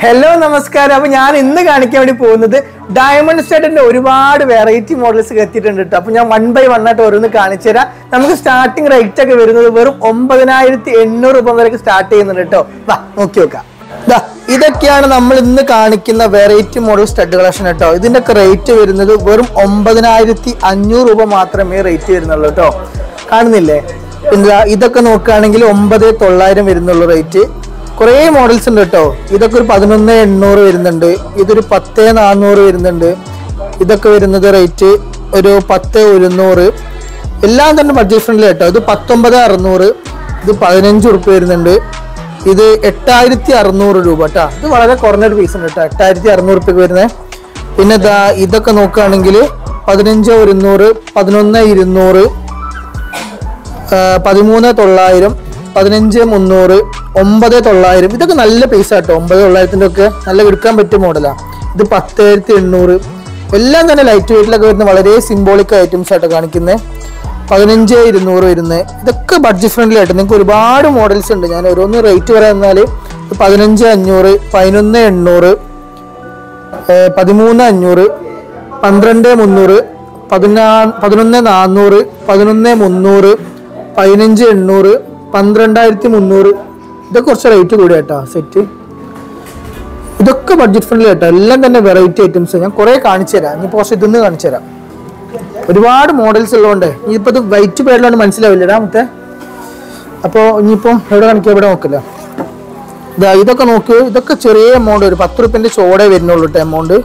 hello നമസ്കാരം അപ്പൊ ഞാൻ ഇന്ന് കാണിക്കാൻ വേണ്ടി പോകുന്നത് ഡയമണ്ട് സ്റ്റഡിന്റെ ഒരുപാട് വെറൈറ്റി മോഡൽസ് എത്തിയിട്ടുണ്ട് കേട്ടോ അപ്പൊ ഞാൻ വൺ ബൈ വൺ ആയിട്ട് ഓരോന്ന് കാണിച്ചു തരാം നമുക്ക് സ്റ്റാർട്ടിംഗ് റേറ്റ് ഒക്കെ വരുന്നത് വെറും ഒമ്പതിനായിരത്തി എണ്ണൂറ് രൂപ മുതലേക്ക് സ്റ്റാർട്ട് ചെയ്യുന്നുണ്ട് കേട്ടോ വാ നോക്കി നോക്കാം ദാ, ഇതൊക്കെയാണ് നമ്മൾ ഇന്ന് കാണിക്കുന്ന വെറൈറ്റി മോഡൽ സ്റ്റഡ് കളക്ഷൻ കേട്ടോ ഇതിന്റെ ഒക്കെ റേറ്റ് വരുന്നത് വെറും ഒമ്പതിനായിരത്തി അഞ്ഞൂറ് രൂപ മാത്രമേ റേറ്റ് വരുന്നുള്ളൂ കേട്ടോ കാണുന്നില്ലേ എന്താ ഇതൊക്കെ നോക്കുകയാണെങ്കിൽ ഒമ്പത് തൊള്ളായിരം വരുന്നുള്ളൂ റേറ്റ് കുറേ മോഡൽസ് ഉണ്ട് കേട്ടോ ഇതൊക്കെ ഒരു പതിനൊന്ന് എണ്ണൂറ് വരുന്നുണ്ട് ഇതൊരു പത്ത് നാനൂറ് വരുന്നുണ്ട് ഇതൊക്കെ വരുന്നത് റേറ്റ് ഒരു പത്ത് ഒരുന്നൂറ് എല്ലാം തന്നെ ബഡ്ജറ്റ് ഫ്രണ്ട്ലി കേട്ടോ ഇത് പത്തൊമ്പത് അറുന്നൂറ് ഇത് പതിനഞ്ച് ഉറുപ്പ് വരുന്നുണ്ട് ഇത് എട്ടായിരത്തി അറുന്നൂറ് രൂപ കേട്ടോ ഇത് വളരെ കുറഞ്ഞൊരു പീസ് ഉണ്ട് കേട്ടോ എട്ടായിരത്തി അറുന്നൂറ് രൂപയ്ക്ക് വരുന്നത് പിന്നെ ഇതാ ഇതൊക്കെ നോക്കുകയാണെങ്കിൽ പതിനഞ്ച് ഒരുന്നൂറ് പതിനൊന്ന് ഇരുന്നൂറ് ആ, പതിമൂന്ന് തൊള്ളായിരം പതിനഞ്ച് മുന്നൂറ് ഒമ്പത് തൊള്ളായിരം ഇതൊക്കെ നല്ല പൈസ കേട്ടോ ഒമ്പത് തൊള്ളായിരത്തിൻ്റെ ഒക്കെ നല്ല എടുക്കാൻ പറ്റിയ മോഡലാണ് ഇത് പത്തായിരത്തി എണ്ണൂറ് എല്ലാം തന്നെ ലൈറ്റ് വെയിറ്റിലൊക്കെ വരുന്ന വളരെ സിംബോളിക് ഐറ്റംസ് ആട്ടോ കാണിക്കുന്നത് പതിനഞ്ച് ഇരുന്നൂറ് വരുന്നത് ഇതൊക്കെ ബഡ്ജറ്റ് ഫ്രണ്ട്ലി ആയിട്ട് നിങ്ങൾക്ക് ഒരുപാട് മോഡൽസ് ഉണ്ട് ഞാൻ ഓരോന്ന് റേറ്റ് പറയാന്നാൽ പതിനഞ്ച് അഞ്ഞൂറ് പതിനൊന്ന് എണ്ണൂറ് ഏഹ് പതിമൂന്ന് അഞ്ഞൂറ് പന്ത്രണ്ട് മുന്നൂറ് പതിനാ പതിനൊന്ന് നാന്നൂറ് പതിനൊന്ന് മുന്നൂറ് പതിനഞ്ച് എണ്ണൂറ് പന്ത്രണ്ടായിരത്തി മുന്നൂറ് ഇതൊക്കെ കുറച്ച് റേറ്റ് കൂടി കേട്ടോ സെറ്റ് ഇതൊക്കെ ബഡ്ജറ്റ് ഫ്രണ്ട്ലി കേട്ടോ എല്ലാം തന്നെ വെറൈറ്റി ഐറ്റംസ് ഞാൻ കുറേ കാണിച്ചു തരാം ഇനി കുറച്ച് ഇതിന്ന് കാണിച്ചു തരാം ഒരുപാട് മോഡൽസ് ഉള്ളതുകൊണ്ട് ഇനിയിപ്പോൾ ഇത് വൈറ്റ് പേരിലാണ് മനസ്സിലാവില്ല രാമത്തെ അപ്പോൾ ഇനിയിപ്പം എവിടെ കാണിക്കുക ഇവിടെ നോക്കില്ല ഇതാ ഇതൊക്കെ നോക്ക് ഇതൊക്കെ ചെറിയ എമൗണ്ട് ഒരു പത്ത് റുപ്യൻ്റെ ചോടേ വരുന്നുള്ളൂ കേട്ടോ എമൗണ്ട്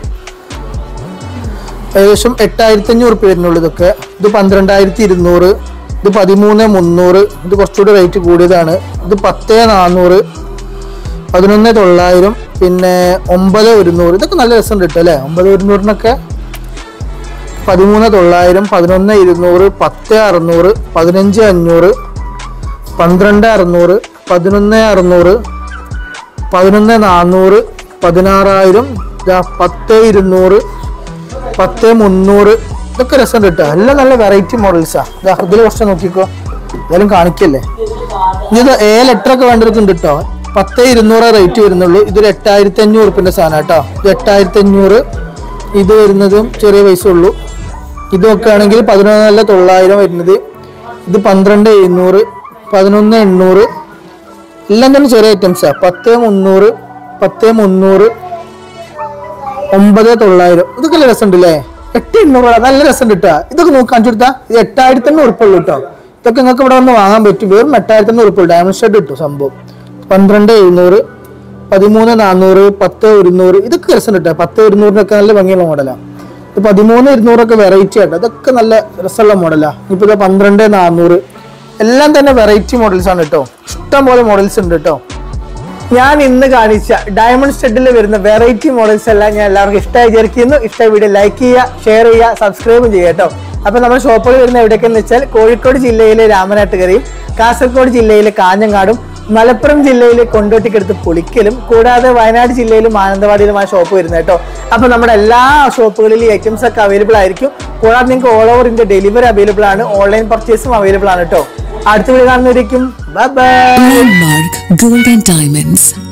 ഏകദേശം എട്ടായിരത്തി അഞ്ഞൂറ് റുപ്യ വരുന്നുള്ളൂ ഇതൊക്കെ ഇത് പന്ത്രണ്ടായിരത്തി ഇരുന്നൂറ് ഇത് പതിമൂന്ന് മുന്നൂറ് ഇത് കുറച്ചുകൂടി റേറ്റ് കൂടിയതാണ് ഇത് പത്ത് നാനൂറ് പതിനൊന്ന് തൊള്ളായിരം പിന്നെ ഒമ്പത് ഒരുന്നൂറ് ഇതൊക്കെ നല്ല രസം കിട്ടും അല്ലേ ഒമ്പത് ഒരുന്നൂറിനൊക്കെ പതിമൂന്ന് തൊള്ളായിരം പതിനൊന്ന് ഇരുന്നൂറ് പത്ത് അറുന്നൂറ് പതിനഞ്ച് അഞ്ഞൂറ് പന്ത്രണ്ട് അറുന്നൂറ് പതിനൊന്ന് അറുന്നൂറ് പതിനൊന്ന് നാന്നൂറ് പതിനാറായിരം ദാ പത്ത് ഇരുന്നൂറ് പത്ത് മുന്നൂറ് ഇതൊക്കെ രസം കിട്ടുക എല്ലാം നല്ല വെറൈറ്റി മോഡൽസാ ഇതാ ഇതിൽ കുറച്ച് നോക്കിക്കോ എന്തായാലും കാണിക്കല്ലേ ഇത് ഏ ലെറ്റർ ഒക്കെ വേണ്ടവർക്കുണ്ട് കേട്ടോ പത്ത് ഇരുന്നൂറ് റേറ്റ് വരുന്നുള്ളൂ ഇതൊരു എട്ടായിരത്തി അഞ്ഞൂറ് റുപ്യൻ്റെ സാധനം കേട്ടോ ഇത് എട്ടായിരത്തി അഞ്ഞൂറ് ഇത് വരുന്നതും ചെറിയ പൈസ ഉള്ളൂ ഇതൊക്കെ ആണെങ്കിൽ പതിനൊന്നല്ല തൊള്ളായിരം വരുന്നത് ഇത് പന്ത്രണ്ട് എഴുന്നൂറ് പതിനൊന്ന് എണ്ണൂറ് എല്ലാം തന്നെ ചെറിയ ഐറ്റംസാ പത്ത് മുന്നൂറ് പത്ത് മുന്നൂറ് ഒമ്പത് തൊള്ളായിരം ഇതൊക്കെ നല്ല രസമുണ്ട് അല്ലേ എട്ട് എണ്ണൂറ് നല്ല രസം കിട്ടുക ഇതൊക്കെ നോക്കി കാണിച്ചു കൊടുത്താൽ ഇത് എട്ടായിരത്തി എണ്ണൂറ് ഉറുപ്പുള്ളൂ കേട്ടോ ഇതൊക്കെ നിങ്ങൾക്ക് ഇവിടെ വന്ന് വാങ്ങാൻ പറ്റും വെറും എട്ടായിരത്തി എണ്ണൂറ് ഉറുപ്പുള്ളൂ ഡയമണ്ട് ഷർട്ട് കിട്ടും സംഭവം പന്ത്രണ്ട് എഴുന്നൂറ് പതിമൂന്ന് നാന്നൂറ് പത്ത് ഒരുന്നൂറ് ഇതൊക്കെ രസം കിട്ടുക പത്ത് ഒരുന്നൂറിനൊക്കെ നല്ല ഭംഗിയുള്ള മോഡലാണ് ഇത് പതിമൂന്ന് ഇരുന്നൂറൊക്കെ വെറൈറ്റി ആട്ടോ ഇതൊക്കെ നല്ല രസമുള്ള മോഡലാണ് ഇപ്പോൾ ഇത് പന്ത്രണ്ട് നാന്നൂറ് എല്ലാം തന്നെ വെറൈറ്റി മോഡൽസ് ആണ് കേട്ടോ ഇഷ്ടം പോലെ മോഡൽസ് ഉണ്ട് കേട്ടോ ഞാൻ ഇന്ന് കാണിച്ച ഡയമണ്ട് സ്റ്റഡിൽ വരുന്ന വെറൈറ്റി മോഡൽസ് എല്ലാം ഞാൻ എല്ലാവർക്കും ഇഷ്ടമായി വിചാരിക്കുന്നു ഇഷ്ടമായ വീഡിയോ ലൈക്ക് ചെയ്യുക ഷെയർ ചെയ്യുക സബ്സ്ക്രൈബും ചെയ്യുക കേട്ടോ അപ്പൊ നമ്മുടെ ഷോപ്പുകൾ വരുന്ന എവിടെയൊക്കെയെന്ന് വെച്ചാൽ കോഴിക്കോട് ജില്ലയിലെ രാമനാട്ടുകരയും കാസർഗോഡ് ജില്ലയിലെ കാഞ്ഞങ്ങാടും മലപ്പുറം ജില്ലയിലെ കൊണ്ടോട്ടിക്കടുത്ത് പുളിക്കലും കൂടാതെ വയനാട് ജില്ലയിലും മാനന്തവാടിയിലുമായ ഷോപ്പ് വരുന്നത് കേട്ടോ അപ്പൊ നമ്മുടെ എല്ലാ ഷോപ്പുകളിലും ഈ ഐറ്റംസ് ഒക്കെ അവൈലബിൾ ആയിരിക്കും കൂടാതെ നിങ്ങൾക്ക് all over India delivery available ആണ് ഓൺലൈൻ പർച്ചേസും അവൈലബിൾ ആണ് കേട്ടോ അടുത്ത വീഡിയോ കാണുന്നവരേക്കും bye bye Landmark Gold and Diamonds,